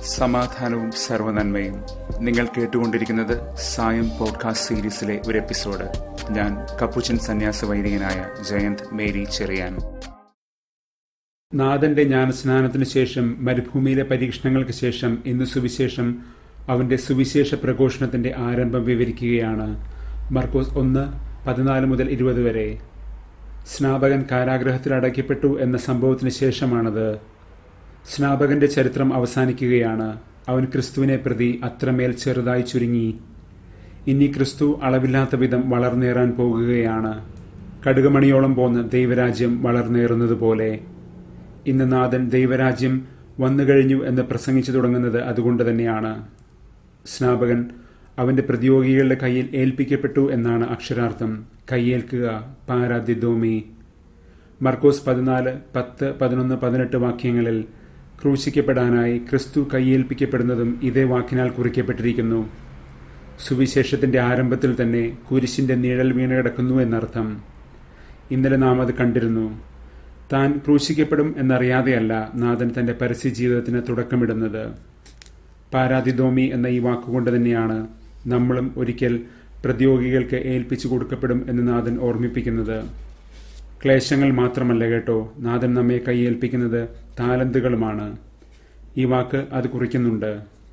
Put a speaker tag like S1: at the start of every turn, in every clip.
S1: സമാധാനവും സർവനന്മയും നിങ്ങൾ കേട്ടുകൊണ്ടിരിക്കുന്നത് സായം പോഡ്കാസ്റ്റ് സീരീസിലെ ഒരു എപ്പിസോഡ് ഞാൻ കപ്പുച്ചൻ സന്യാസ വൈദികനായ ജയന്ത് മേരി ചെറിയാൻ
S2: നാഥന്റെ ജ്ഞാനസ്നാനത്തിനു ശേഷം മരുഭൂമിയിലെ പരീക്ഷണങ്ങൾക്ക് ശേഷം ഇന്ന് സുവിശേഷം അവന്റെ സുവിശേഷ പ്രഘോഷണത്തിന്റെ ആരംഭം വിവരിക്കുകയാണ് മർക്കോസ് ഒന്ന് പതിനാല് മുതൽ ഇരുപത് വരെ സ്നാപകൻ കാരാഗ്രഹത്തിൽ അടയ്ക്കപ്പെട്ടു എന്ന സംഭവത്തിന് ശേഷമാണത് സ്നാപകന്റെ ചരിത്രം അവസാനിക്കുകയാണ് അവൻ ക്രിസ്തുവിനെ പ്രതി അത്രമേൽ ചെറുതായി ചുരുങ്ങി ഇനി ക്രിസ്തു അളവില്ലാത്ത വിധം വളർന്നേറാൻ പോകുകയാണ് കടുകമണിയോളം പോന്ന് ദൈവരാജ്യം വളർന്നേറുന്നതുപോലെ ഇന്ന് നാഥൻ ദൈവരാജ്യം വന്നു കഴിഞ്ഞു എന്ന് പ്രസംഗിച്ചു തുടങ്ങുന്നത് അതുകൊണ്ട് തന്നെയാണ് സ്നാപകൻ അവന്റെ പ്രതിയോഗികളുടെ കയ്യിൽ ഏൽപ്പിക്കപ്പെട്ടു എന്നാണ് അക്ഷരാർത്ഥം കയ്യേൽക്കുക പാരാദിദോമി മർക്കോസ് പതിനാല് പത്ത് പതിനൊന്ന് പതിനെട്ട് വാക്യങ്ങളിൽ ക്രൂശിക്കപ്പെടാനായി ക്രിസ്തു കയ്യേൽപ്പിക്കപ്പെടുന്നതും ഇതേ വാക്കിനാൽ കുറിക്കപ്പെട്ടിരിക്കുന്നു സുവിശേഷത്തിന്റെ ആരംഭത്തിൽ തന്നെ കുരിശിന്റെ നിഴൽ വീണ് കിടക്കുന്നു എന്നർത്ഥം ഇന്നലെ നാം അത് കണ്ടിരുന്നു താൻ ക്രൂശിക്കപ്പെടും എന്നറിയാതെയല്ല നാഥൻ തന്റെ പരസ്യ ജീവിതത്തിന് തുടക്കമിടുന്നത് പാരാതിദോമി എന്ന ഈ വാക്കുകൊണ്ട് തന്നെയാണ് നമ്മളും ഒരിക്കൽ പ്രതിയോഗികൾക്ക് ഏൽപ്പിച്ചു കൊടുക്കപ്പെടും എന്ന് നാഥൻ ഓർമ്മിപ്പിക്കുന്നത് ക്ലേശങ്ങൾ മാത്രമല്ല കേട്ടോ നാഥൻ നമ്മെ കൈയേൽപ്പിക്കുന്നത് താലന്തുകളുമാണ് ഈ വാക്ക് അത് കുറിക്കുന്നുണ്ട്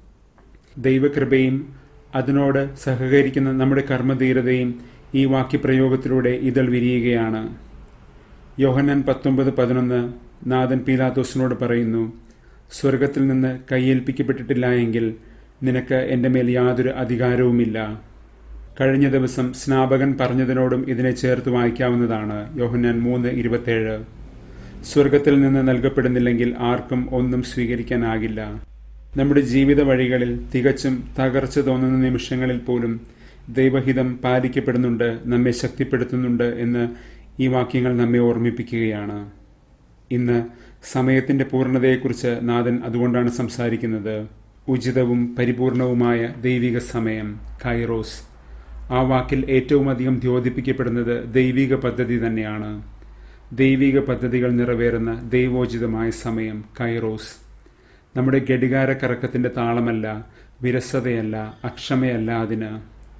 S2: ദൈവകൃപയും അതിനോട് സഹകരിക്കുന്ന നമ്മുടെ കർമ്മധീരതയും ഈ വാക്യപ്രയോഗത്തിലൂടെ ഇതൾ വിരിയുകയാണ് യോഹന്നാൻ പത്തൊമ്പത് പതിനൊന്ന് നാഥൻ പീലാത്തോസിനോട് പറയുന്നു സ്വർഗത്തിൽ നിന്ന് കൈയേൽപ്പിക്കപ്പെട്ടിട്ടില്ല എങ്കിൽ നിനക്ക് എൻ്റെ മേൽ യാതൊരു അധികാരവുമില്ല കഴിഞ്ഞ ദിവസം സ്നാപകൻ പറഞ്ഞതിനോടും ഇതിനെ ചേർത്ത് വായിക്കാവുന്നതാണ് യോഹന്നാൻ മൂന്ന് ഇരുപത്തേഴ് സ്വർഗത്തിൽ നിന്ന് നൽകപ്പെടുന്നില്ലെങ്കിൽ ആർക്കും ഒന്നും സ്വീകരിക്കാനാകില്ല നമ്മുടെ ജീവിത വഴികളിൽ തികച്ചും തകർച്ച തോന്നുന്ന നിമിഷങ്ങളിൽ പോലും ദൈവഹിതം പാലിക്കപ്പെടുന്നുണ്ട് നമ്മെ ശക്തിപ്പെടുത്തുന്നുണ്ട് എന്ന് ഈ വാക്യങ്ങൾ നമ്മെ ഓർമ്മിപ്പിക്കുകയാണ് ഇന്ന് സമയത്തിന്റെ പൂർണ്ണതയെക്കുറിച്ച് നാഥൻ അതുകൊണ്ടാണ് സംസാരിക്കുന്നത് ഉചിതവും പരിപൂർണവുമായ ദൈവിക സമയം കൈറോസ് ആ വാക്കിൽ ഏറ്റവും അധികം ദ്യോതിപ്പിക്കപ്പെടുന്നത് ദൈവിക പദ്ധതി തന്നെയാണ് ദൈവിക പദ്ധതികൾ നിറവേറുന്ന ദൈവോചിതമായ സമയം കൈറോസ് നമ്മുടെ ഘടികാര കറക്കത്തിന്റെ താളമല്ല വിരസതയല്ല അക്ഷമയല്ല അതിന്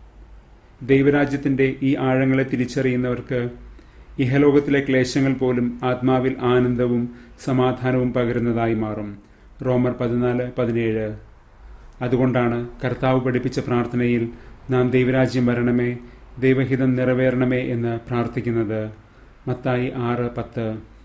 S2: ദൈവരാജ്യത്തിന്റെ ഈ ആഴങ്ങളെ തിരിച്ചറിയുന്നവർക്ക് ഇഹലോകത്തിലെ ക്ലേശങ്ങൾ പോലും ആത്മാവിൽ ആനന്ദവും സമാധാനവും പകരുന്നതായി മാറും റോമർ പതിനാല് പതിനേഴ് അതുകൊണ്ടാണ് കർത്താവ് പഠിപ്പിച്ച പ്രാർത്ഥനയിൽ നാം ദൈവരാജ്യം വരണമേ ദൈവഹിതം നിറവേറണമേ എന്ന് പ്രാർത്ഥിക്കുന്നത് മത്തായി ആറ് പത്ത്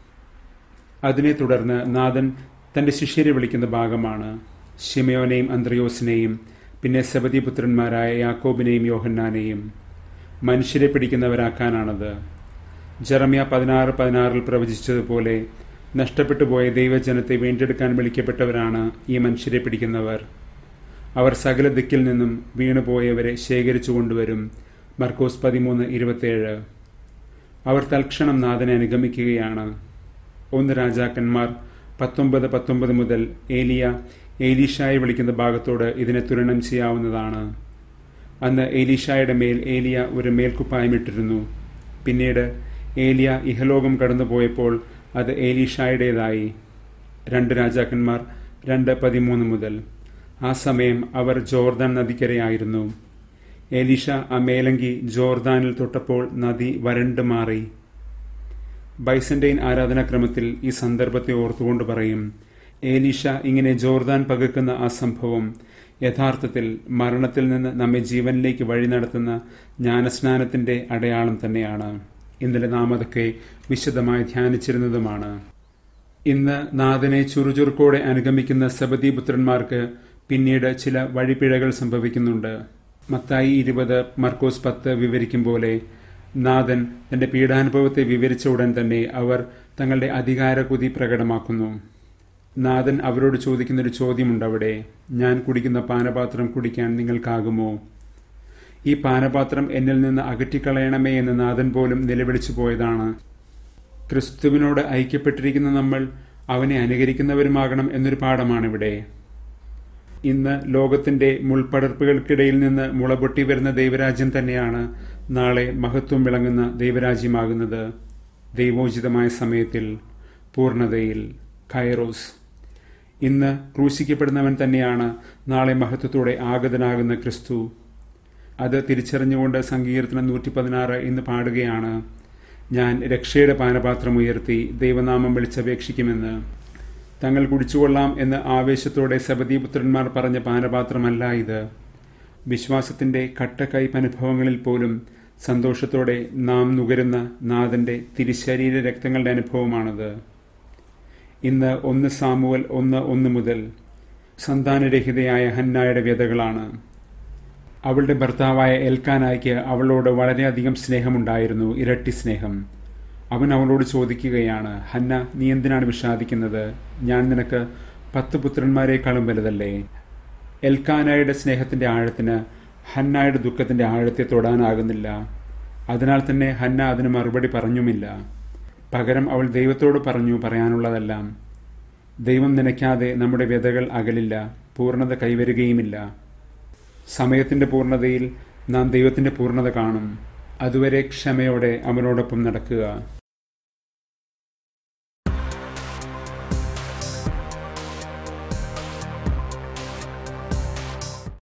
S2: അതിനെ തുടർന്ന് നാഥൻ തന്റെ ശിഷ്യരെ വിളിക്കുന്ന ഭാഗമാണ് ഷിമയോനെയും അന്ത്രയോസിനെയും പിന്നെ സബതി പുത്രന്മാരായ യാക്കോബിനെയും യോഹന്നാനെയും മനുഷ്യരെ പിടിക്കുന്നവരാക്കാനാണത് ജറമ്യ പതിനാറ് പതിനാറിൽ പ്രവചിച്ചതുപോലെ നഷ്ടപ്പെട്ടു പോയ ദൈവജനത്തെ വീണ്ടെടുക്കാൻ വിളിക്കപ്പെട്ടവരാണ് ഈ മനുഷ്യരെ പിടിക്കുന്നവർ അവർ സകല ദിക്കിൽ നിന്നും വീണുപോയവരെ ശേഖരിച്ചു കൊണ്ടുവരും മർക്കോസ് പതിമൂന്ന് ഇരുപത്തിയേഴ് അവർ തൽക്ഷണം നാഥനെ അനുഗമിക്കുകയാണ് ഒന്ന് രാജാക്കന്മാർ പത്തൊമ്പത് പത്തൊമ്പത് മുതൽ ഏലിയ ഏലീഷായെ വിളിക്കുന്ന ഭാഗത്തോട് ഇതിനെ തുലനം ചെയ്യാവുന്നതാണ് അന്ന് ഏലീഷായുടെ മേൽ ഏലിയ ഒരു മേൽക്കുപ്പായമിട്ടിരുന്നു പിന്നീട് ഏലിയ ഇഹലോകം കടന്നുപോയപ്പോൾ അത് ഏലീഷായുടേതായി രണ്ട് രാജാക്കന്മാർ രണ്ട് പതിമൂന്ന് മുതൽ ആ സമയം അവർ ജോർദാൻ നദിക്കരയായിരുന്നു ഏലീഷ ആ മേലങ്കി ജോർദാനിൽ തൊട്ടപ്പോൾ നദി വരണ്ടു മാറി ബൈസന്റൈൻ ആരാധനാക്രമത്തിൽ ഈ സന്ദർഭത്തെ ഓർത്തുകൊണ്ട് പറയും ഏലീഷ ഇങ്ങനെ ജോർദാൻ പകക്കുന്ന ആ സംഭവം യഥാർത്ഥത്തിൽ മരണത്തിൽ നിന്ന് നമ്മെ ജീവനിലേക്ക് വഴി നടത്തുന്ന ജ്ഞാനസ്നാനത്തിന്റെ അടയാളം തന്നെയാണ് ഇന്നലെ നാം അതൊക്കെ വിശദമായി ധ്യാനിച്ചിരുന്നതുമാണ് ഇന്ന് നാഥനെ ചുറുചുറുക്കോടെ അനുഗമിക്കുന്ന സബദീപുത്രന്മാർക്ക് പിന്നീട് ചില വഴിപ്പിഴകൾ സംഭവിക്കുന്നുണ്ട് മത്തായി ഇരുപത് മർക്കോസ് പത്ത് വിവരിക്കും പോലെ നാഥൻ തന്റെ പീഡാനുഭവത്തെ വിവരിച്ച ഉടൻ തന്നെ അവർ തങ്ങളുടെ അധികാരകുതി പ്രകടമാക്കുന്നു നാഥൻ അവരോട് ചോദിക്കുന്നൊരു ചോദ്യമുണ്ട് അവിടെ ഞാൻ കുടിക്കുന്ന പാനപാത്രം കുടിക്കാൻ നിങ്ങൾക്കാകുമോ ഈ പാനപാത്രം എന്നിൽ നിന്ന് അകറ്റിക്കളയണമേ എന്ന് നാഥൻ പോലും നിലവിളിച്ചു പോയതാണ് ക്രിസ്തുവിനോട് ഐക്യപ്പെട്ടിരിക്കുന്ന നമ്മൾ അവനെ അനുകരിക്കുന്നവരുമാകണം എന്നൊരു പാഠമാണിവിടെ ഇന്ന് ലോകത്തിന്റെ മുൾപടർപ്പുകൾക്കിടയിൽ നിന്ന് മുളപൊട്ടി വരുന്ന ദൈവരാജ്യം തന്നെയാണ് നാളെ മഹത്വം വിളങ്ങുന്ന ദൈവരാജ്യമാകുന്നത് ദൈവോചിതമായ സമയത്തിൽ പൂർണ്ണതയിൽ കൈറോസ് ഇന്ന് ക്രൂശിക്കപ്പെടുന്നവൻ തന്നെയാണ് നാളെ മഹത്വത്തോടെ ആഗതനാകുന്ന ക്രിസ്തു അത് തിരിച്ചറിഞ്ഞുകൊണ്ട് സങ്കീർത്തനം നൂറ്റി പതിനാറ് ഇന്ന് പാടുകയാണ് ഞാൻ രക്ഷയുടെ പാനപാത്രം ഉയർത്തി ദൈവനാമം വിളിച്ചപേക്ഷിക്കുമെന്ന് തങ്ങൾ കുടിച്ചുകൊള്ളാം എന്ന് ആവേശത്തോടെ സബദീപുത്രന്മാർ പറഞ്ഞ പാനപാത്രമല്ല ഇത് വിശ്വാസത്തിന്റെ കട്ടക്കൈപ്പനുഭവങ്ങളിൽ പോലും സന്തോഷത്തോടെ നാം നുകരുന്ന നാഥന്റെ തിരിശരീര രക്തങ്ങളുടെ അനുഭവമാണത് ഇന്ന് ഒന്ന് സാമുവൽ ഒന്ന് ഒന്ന് മുതൽ സന്താനരഹിതയായ ഹന്നായുടെ വ്യതകളാണ് അവളുടെ ഭർത്താവായ എൽക്കാനായ്ക്ക് അവളോട് വളരെയധികം സ്നേഹമുണ്ടായിരുന്നു ഇരട്ടി സ്നേഹം അവൻ അവളോട് ചോദിക്കുകയാണ് ഹന്ന നീ എന്തിനാണ് വിഷാദിക്കുന്നത് ഞാൻ നിനക്ക് പത്ത് പുത്രന്മാരെക്കാളും വലുതല്ലേ എൽക്കാനായുടെ സ്നേഹത്തിന്റെ ആഴത്തിന് ഹന്നായുടെ ദുഃഖത്തിന്റെ ആഴത്തെ തൊടാനാകുന്നില്ല അതിനാൽ തന്നെ ഹന്ന അതിന് മറുപടി പറഞ്ഞുമില്ല പകരം അവൾ ദൈവത്തോട് പറഞ്ഞു പറയാനുള്ളതെല്ലാം ദൈവം നനയ്ക്കാതെ നമ്മുടെ വ്യതകൾ അകലില്ല പൂർണ്ണത കൈവരുകയുമില്ല സമയത്തിന്റെ പൂർണ്ണതയിൽ നാം ദൈവത്തിന്റെ പൂർണ്ണത കാണും അതുവരെ ക്ഷമയോടെ അവനോടൊപ്പം നടക്കുക